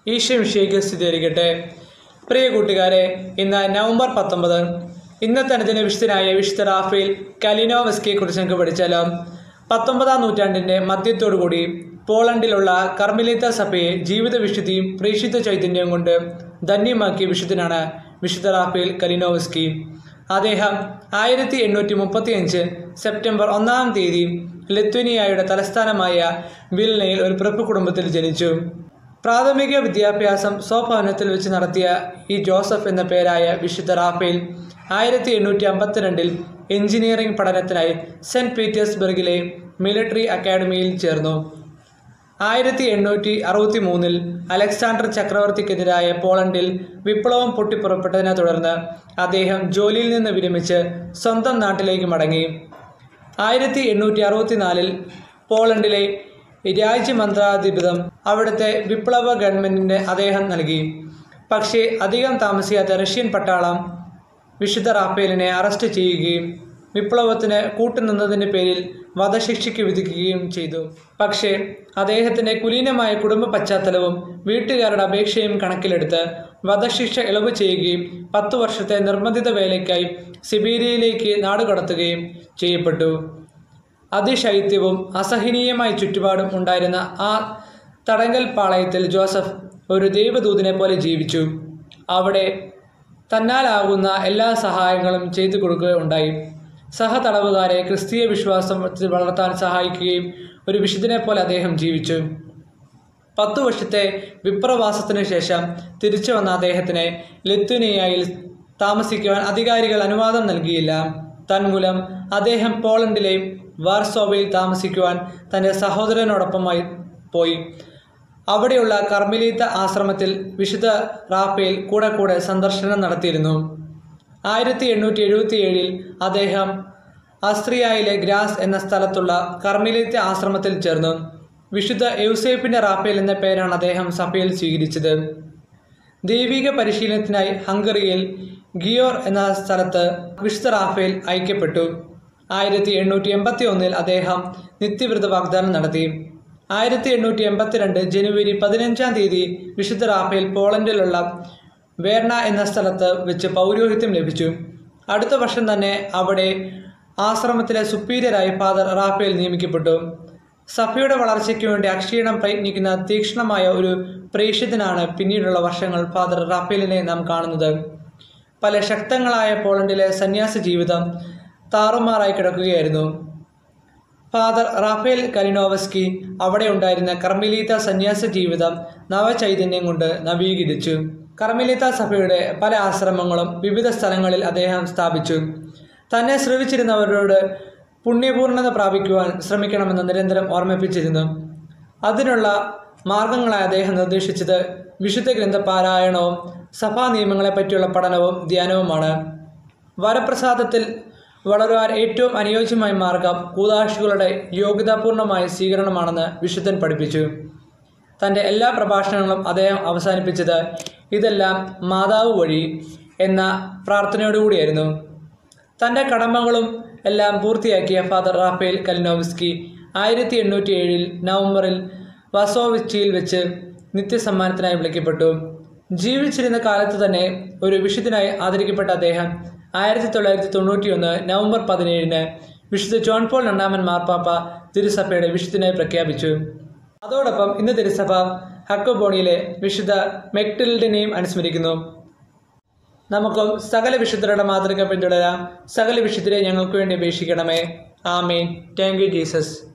ഈശോ വിഷയിക്ക് സ്ഥിരീകരിക്കട്ടെ പ്രിയ കൂട്ടുകാരെ ഇന്ന് നവംബർ പത്തൊമ്പത് ഇന്നത്തെ അനുദിന വിശുദ്ധനായ വിശുദ്ധ റാഫേൽ കലിനോവസ്കിയെ കുറിച്ച് നമുക്ക് പഠിച്ചാലോ പത്തൊമ്പതാം നൂറ്റാണ്ടിൻ്റെ മധ്യത്തോടുകൂടി പോളണ്ടിലുള്ള കർമ്മിലിത്ത സഭയെ ജീവിത വിശുദ്ധിയും പ്രേക്ഷിത ചൈതന്യവും കൊണ്ട് ധന്യമാക്കിയ വിശുദ്ധനാണ് വിശുദ്ധ റാഫേൽ കലിനോവസ്കി അദ്ദേഹം ആയിരത്തി എണ്ണൂറ്റി മുപ്പത്തി അഞ്ച് സെപ്റ്റംബർ ഒന്നാം തീയതി ലിത്വനിയയുടെ തലസ്ഥാനമായ വിൽനയിൽ ഒരു പ്രഭു കുടുംബത്തിൽ ജനിച്ചു പ്രാഥമിക വിദ്യാഭ്യാസം സ്വഭവനത്തിൽ വെച്ച് നടത്തിയ ഈ ജോസഫ് എന്ന പേരായ വിശുദ്ധ റാഫേൽ ആയിരത്തി എണ്ണൂറ്റി അമ്പത്തിരണ്ടിൽ എഞ്ചിനീയറിംഗ് പഠനത്തിനായി സെൻറ്റ് പീറ്റേഴ്സ്ബർഗിലെ മിലിറ്ററി അക്കാഡമിയിൽ ചേർന്നു ആയിരത്തി എണ്ണൂറ്റി അറുപത്തി മൂന്നിൽ അലക്സാണ്ടർ ചക്രവർത്തിക്കെതിരായ പോളണ്ടിൽ വിപ്ലവം പൊട്ടിപ്പുറപ്പെട്ടതിനെ തുടർന്ന് അദ്ദേഹം ജോലിയിൽ നിന്ന് വിരമിച്ച് സ്വന്തം നാട്ടിലേക്ക് മടങ്ങി ആയിരത്തി എണ്ണൂറ്റി അറുപത്തിനാലിൽ പോളണ്ടിലെ രാജ്യമന്ത്രാധിപതം അവിടുത്തെ വിപ്ലവ ഗവൺമെൻറ്റിന് അദ്ദേഹം നൽകി പക്ഷേ അധികം താമസിയാത്ത റഷ്യൻ പട്ടാളം വിശുദ്ധ റാഫേലിനെ അറസ്റ്റ് ചെയ്യുകയും വിപ്ലവത്തിന് കൂട്ടുനിന്നതിൻ്റെ പേരിൽ വധശിക്ഷയ്ക്ക് വിധിക്കുകയും ചെയ്തു പക്ഷേ അദ്ദേഹത്തിൻ്റെ കുലീനമായ കുടുംബ പശ്ചാത്തലവും വീട്ടുകാരുടെ അപേക്ഷയും കണക്കിലെടുത്ത് വധശിക്ഷ ഇളവ് ചെയ്യുകയും പത്തു വർഷത്തെ നിർബന്ധിത വേലയ്ക്കായി സിബീരിയയിലേക്ക് നാടുകടത്തുകയും ചെയ്യപ്പെട്ടു അതിശൈത്യവും അസഹനീയമായ ചുറ്റുപാടും ഉണ്ടായിരുന്ന ആ തടങ്കൽ പാളയത്തിൽ ജോസഫ് ഒരു ദൈവദൂതനെ പോലെ ജീവിച്ചു അവിടെ തന്നാലാകുന്ന എല്ലാ സഹായങ്ങളും ചെയ്തു കൊടുക്കുകയുണ്ടായി സഹതടവുകാരെ ക്രിസ്തീയ വിശ്വാസത്തിൽ വളർത്താൻ സഹായിക്കുകയും ഒരു വിശുദ്ധനെ പോലെ അദ്ദേഹം ജീവിച്ചു പത്തു വർഷത്തെ വിപ്രവാസത്തിനു ശേഷം തിരിച്ചു വന്ന അദ്ദേഹത്തിന് ലിത്വനിയയിൽ താമസിക്കുവാൻ അധികാരികൾ അനുവാദം നൽകിയില്ല തന്മൂലം അദ്ദേഹം പോളണ്ടിലെ വാർസോവയിൽ താമസിക്കുവാൻ തൻ്റെ സഹോദരനോടൊപ്പമായി പോയി അവിടെയുള്ള കർമ്മലീത്ത ആശ്രമത്തിൽ വിശുദ്ധ റാപ്പയിൽ കൂടെ കൂടെ സന്ദർശനം നടത്തിയിരുന്നു ആയിരത്തി എണ്ണൂറ്റി എഴുപത്തി ഏഴിൽ അദ്ദേഹം ആസ്ട്രിയയിലെ ഗ്രാസ് എന്ന സ്ഥലത്തുള്ള കർമ്മലീത്ത ആശ്രമത്തിൽ ചേർന്നു വിശുദ്ധ യൗസേപ്പിൻ്റെ റാപ്പേൽ എന്ന പേരാണ് അദ്ദേഹം സഭയിൽ സ്വീകരിച്ചത് ദൈവിക പരിശീലനത്തിനായി ഹംഗറിയിൽ ഗിയോർ എന്ന സ്ഥലത്ത് വിശുദ്ധ റാഫേൽ ഐക്യപ്പെട്ടു ആയിരത്തി എണ്ണൂറ്റി എൺപത്തി ഒന്നിൽ അദ്ദേഹം നിത്യവ്രത വാഗ്ദാനം നടത്തി ആയിരത്തി എണ്ണൂറ്റി എൺപത്തിരണ്ട് ജനുവരി പതിനഞ്ചാം തീയതി വിശുദ്ധ റാഫേൽ പോളണ്ടിലുള്ള വേർണ എന്ന സ്ഥലത്ത് വെച്ച് പൗരോഹിത്യം ലഭിച്ചു അടുത്ത വർഷം തന്നെ അവിടെ ആശ്രമത്തിലെ സുപ്പീരിയറായി ഫാദർ റാഫേൽ നിയമിക്കപ്പെട്ടു സഭയുടെ വളർച്ചയ്ക്ക് വേണ്ടി അക്ഷീണം പ്രയത്നിക്കുന്ന തീക്ഷ്ണമായ ഒരു പ്രേക്ഷിതനാണ് പിന്നീടുള്ള വർഷങ്ങൾ ഫാദർ റാഫേലിനെ നാം കാണുന്നത് പല ശക്തങ്ങളായ പോളണ്ടിലെ സന്യാസ ജീവിതം താറുമാറായി കിടക്കുകയായിരുന്നു ഫാദർ റാഫേൽ കലിനോവസ്കി അവിടെ ഉണ്ടായിരുന്ന കർമ്മിലീത്ത സന്യാസ ജീവിതം നവചൈതന്യം കൊണ്ട് നവീകരിച്ചു കർമ്മിലീത്ത സഭയുടെ പല ആശ്രമങ്ങളും വിവിധ സ്ഥലങ്ങളിൽ അദ്ദേഹം സ്ഥാപിച്ചു തന്നെ ശ്രമിച്ചിരുന്നവരോട് പുണ്യപൂർണത പ്രാപിക്കുവാൻ ശ്രമിക്കണമെന്ന് നിരന്തരം ഓർമ്മിപ്പിച്ചിരുന്നു അതിനുള്ള മാർഗങ്ങളായി അദ്ദേഹം നിർദ്ദേശിച്ചത് വിശുദ്ധ ഗ്രന്ഥ പാരായണവും സഭാ നിയമങ്ങളെ പറ്റിയുള്ള പഠനവും ധ്യാനവുമാണ് വരപ്രസാദത്തിൽ വളരുവാൻ ഏറ്റവും അനുയോജ്യമായ മാർഗം കൂതാശികളുടെ യോഗ്യതാപൂർണമായ സ്വീകരണമാണെന്ന് വിശുദ്ധൻ പഠിപ്പിച്ചു തൻ്റെ എല്ലാ പ്രഭാഷണങ്ങളും അദ്ദേഹം അവസാനിപ്പിച്ചത് ഇതെല്ലാം മാതാവ് വഴി എന്ന പ്രാർത്ഥനയോടുകൂടിയായിരുന്നു തൻ്റെ കടമകളും എല്ലാം പൂർത്തിയാക്കിയ ഫാദർ റാഫേൽ കലിനോവ്സ്കി ആയിരത്തി എണ്ണൂറ്റി ഏഴിൽ നവംബറിൽ വസോവിച്ചിയിൽ വെച്ച് നിത്യസമ്മാനത്തിനായി വിളിക്കപ്പെട്ടു ജീവിച്ചിരുന്ന കാലത്ത് തന്നെ ഒരു വിശുദ്ധനായി ആദരിക്കപ്പെട്ട അദ്ദേഹം ആയിരത്തി തൊള്ളായിരത്തി തൊണ്ണൂറ്റി ഒന്ന് നവംബർ പതിനേഴിന് വിശുദ്ധ ജോൺ പോൾ രണ്ടാമൻ മാർപ്പാപ്പ തിരുസഭയുടെ വിശുദ്ധനായി പ്രഖ്യാപിച്ചു അതോടൊപ്പം ഇന്ന് തിരുസഭ ഹക്കോബോണിയിലെ വിശുദ്ധ മെക്ടിൽഡിനെയും അനുസ്മരിക്കുന്നു നമുക്കും സകല വിശുദ്ധരുടെ മാതൃക പിന്തുടരാം സകല വിശുദ്ധരെ ഞങ്ങൾക്ക് വേണ്ടി അപേക്ഷിക്കണമേ ആമീൻ താങ്ക് യു ജീസസ്